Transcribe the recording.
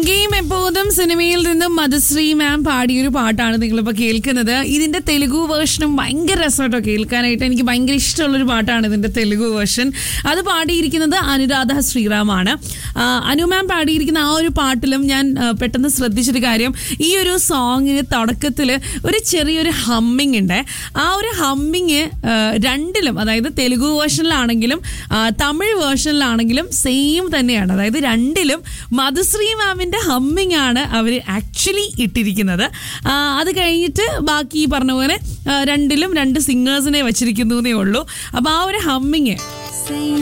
game എപ്പോഴും സിനിമയിൽ നിന്നും മധുശ്രീ മാം പാടിയൊരു പാട്ടാണ് നിങ്ങളിപ്പോൾ കേൾക്കുന്നത് ഇതിന്റെ തെലുഗു വേർഷനും ഭയങ്കര രസമായിട്ടോ കേൾക്കാനായിട്ട് എനിക്ക് ഭയങ്കര ഇഷ്ടമുള്ളൊരു പാട്ടാണ് ഇതിന്റെ തെലുഗു വേർഷൻ അത് പാടിയിരിക്കുന്നത് അനുരാധ ശ്രീറാമാണ് ആ, അനു മാം പാടിയിരിക്കുന്ന ആ ഒരു പാട്ടിലും ഞാൻ ആ, പെട്ടെന്ന് ശ്രദ്ധിച്ചൊരു കാര്യം ഈ ഒരു സോങ്ങിന് തുടക്കത്തിൽ ഒരു ചെറിയൊരു ഹമ്മിങ് ഉണ്ട് ആ ഒരു ഹമ്മിങ് രണ്ടിലും അതായത് തെലുഗു വേർഷനിലാണെങ്കിലും ആ, തമിഴ് വേർഷനിലാണെങ്കിലും സെയിം തന്നെയാണ് അതായത് രണ്ടിലും മധുശ്രീ മാമിന്റെ ഹമ്മിങ് ആണ് അവർ ആക്ച്വലി ഇട്ടിരിക്കുന്നത് ആ, അത് കഴിഞ്ഞിട്ട് ബാക്കി ഈ പറഞ്ഞ പോലെ ആ, രണ്ടിലും രണ്ട് സിംഗേഴ്സിനെ വെച്ചിരിക്കുന്നു എന്നേ ഉള്ളൂ അപ്പൊ ആ ഒരു ഹമ്മിങ്